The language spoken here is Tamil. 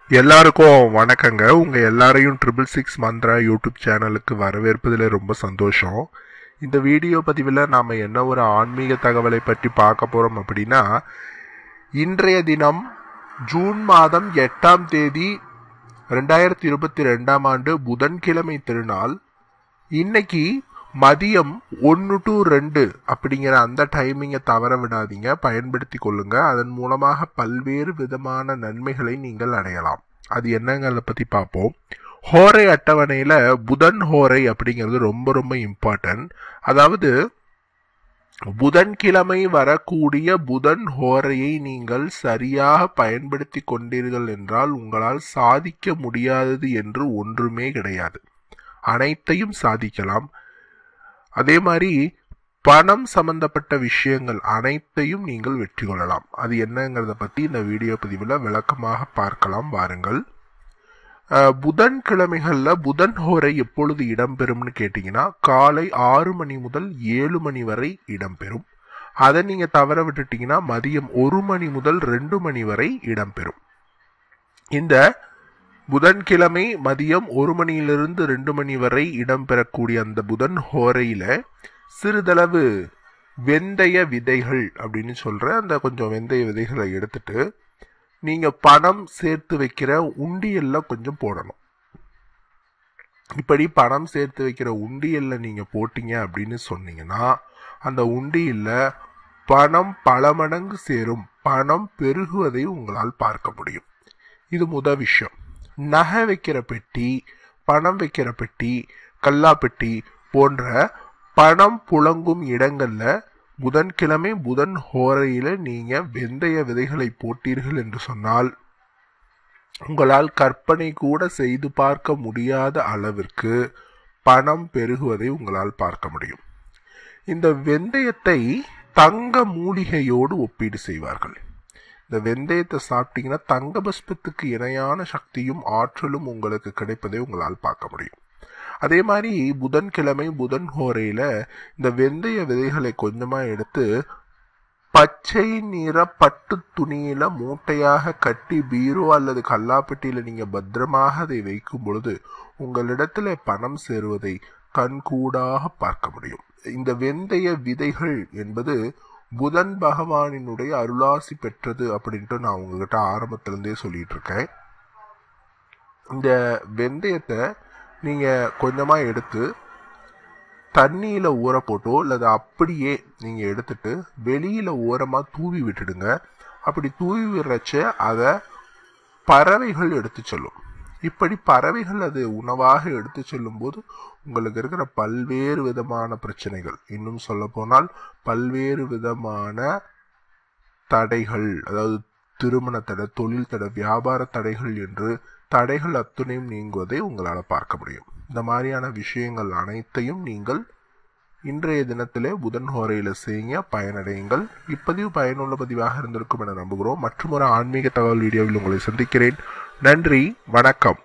எல்லாருக்கும் வணக்கங்க உங்க எல்லாரையும் ட்ரிபிள் சிக்ஸ் மந்த்ரா யூடியூப் சேனலுக்கு வரவேற்பதில் ரொம்ப சந்தோஷம் இந்த வீடியோ பதிவில் நாம் என்ன ஒரு ஆன்மீக தகவலை பற்றி பார்க்க போகிறோம் அப்படின்னா இன்றைய தினம் ஜூன் மாதம் எட்டாம் தேதி ரெண்டாயிரத்தி இருபத்தி ரெண்டாம் ஆண்டு புதன்கிழமை திருநாள் இன்னைக்கு மதியம் ஒன்று டு ரெண்டு அப்படிங்கிற அந்த டைமிங்கை தவற விடாதீங்க பயன்படுத்தி கொள்ளுங்க அதன் மூலமாக பல்வேறு விதமான நன்மைகளை நீங்கள் அடையலாம் அது என்னங்கிறத பற்றி பார்ப்போம் ஹோரை அட்டவணையில் புதன் ஹோரை அப்படிங்கிறது ரொம்ப ரொம்ப இம்பார்ட்டன்ட் அதாவது புதன்கிழமை வரக்கூடிய புதன் ஹோரையை நீங்கள் சரியாக பயன்படுத்தி கொண்டீர்கள் என்றால் உங்களால் சாதிக்க முடியாதது என்று ஒன்றுமே கிடையாது அனைத்தையும் சாதிக்கலாம் அதே மாதிரி பணம் சம்பந்தப்பட்ட விஷயங்கள் அனைத்தையும் நீங்கள் வெற்றி கொள்ளலாம் அது என்னங்கிறத பற்றி இந்த வீடியோ பதிவில் விளக்கமாக பார்க்கலாம் வாருங்கள் அஹ், புதன் கிழமைகளில் புதன் ஹோரை எப்பொழுது இடம்பெறும்னு கேட்டிங்கன்னா காலை ஆறு மணி முதல் ஏழு மணி வரை இடம்பெறும் அதை நீங்கள் தவற விட்டுட்டீங்கன்னா மதியம் ஒரு மணி முதல் ரெண்டு மணி வரை இடம்பெறும் இந்த புதன்கிழமை மதியம் ஒரு மணியிலிருந்து ரெண்டு மணி வரை இடம்பெறக்கூடிய அந்த புதன் ஹோரையில சிறிதளவு வெந்தய விதைகள் அப்படின்னு சொல்ற அந்த கொஞ்சம் வெந்தய விதைகளை எடுத்துட்டு நீங்க பணம் சேர்த்து வைக்கிற உண்டியல்ல கொஞ்சம் போடணும் இப்படி பணம் சேர்த்து வைக்கிற உண்டியல்ல நீங்க போட்டீங்க அப்படின்னு சொன்னீங்கன்னா அந்த உண்டியல்ல பணம் பல மடங்கு சேரும் பணம் பெருகுவதை உங்களால் பார்க்க முடியும் இது முத விஷயம் நகை வைக்கிற பெட்டி பணம் வைக்கிற பெட்டி கல்லா பெட்டி போன்ற பணம் புழங்கும் இடங்கள்ல புதன்கிழமை புதன் ஹோரையில நீங்க வெந்தய விதைகளை போட்டீர்கள் என்று சொன்னால் உங்களால் கற்பனை கூட செய்து பார்க்க முடியாத அளவிற்கு பணம் பெருகுவதை உங்களால் பார்க்க முடியும் இந்த வெந்தயத்தை தங்க மூலிகையோடு ஒப்பீடு செய்வார்கள் இந்த வெந்தயத்தை சாப்பிட்டீங்கன்னா தங்க பஸ்பத்துக்கு இணையான சக்தியும் ஆற்றலும் உங்களுக்கு கிடைப்பதை உங்களால் பார்க்க முடியும் அதே மாதிரி புதன்கிழமை புதன் ஹோரையில இந்த வெந்தய விதைகளை கொஞ்சமா எடுத்து பச்சை நிற பட்டு துணியில மூட்டையாக கட்டி பீரோ அல்லது கல்லாப்பெட்டியில நீங்க பத்திரமாக அதை வைக்கும் பொழுது உங்களிடத்துல பணம் சேருவதை கண்கூடாக பார்க்க முடியும் இந்த வெந்தய விதைகள் என்பது புதன் பகவானினுடைய அருளாசி பெற்றது அப்படின்ட்டு நான் உங்ககிட்ட ஆரம்பத்திலிருந்தே சொல்லிட்டு இருக்கேன் இந்த வெந்தயத்தை நீங்க கொஞ்சமா எடுத்து தண்ணியில ஊற போட்டோ அல்லது அப்படியே நீங்க எடுத்துட்டு வெளியில ஓரமா தூவி விட்டுடுங்க அப்படி தூவி விடுறச்ச அதை பறவைகள் எடுத்து செல்லும் இப்படி பறவைகள் அது உணவாக எடுத்து செல்லும் போது உங்களுக்கு இருக்கிற பல்வேறு விதமான பிரச்சனைகள் இன்னும் சொல்ல போனால் பல்வேறு விதமான தடைகள் அதாவது திருமண தடை தொழில் தடை வியாபார தடைகள் என்று தடைகள் அத்துணையும் நீங்குவதை உங்களால் பார்க்க முடியும் இந்த மாதிரியான விஷயங்கள் அனைத்தையும் நீங்கள் இன்றைய தினத்திலே புதன் ஹோரையில செய்யுங்க பயனடையுங்கள் இப்பதிவு பயனுள்ள பதிவாக இருந்திருக்கும் என நம்புகிறோம் மற்றும் ஒரு ஆன்மீக தகவல் வீடியோவில் உங்களை சந்திக்கிறேன் நன்றி வணக்கம்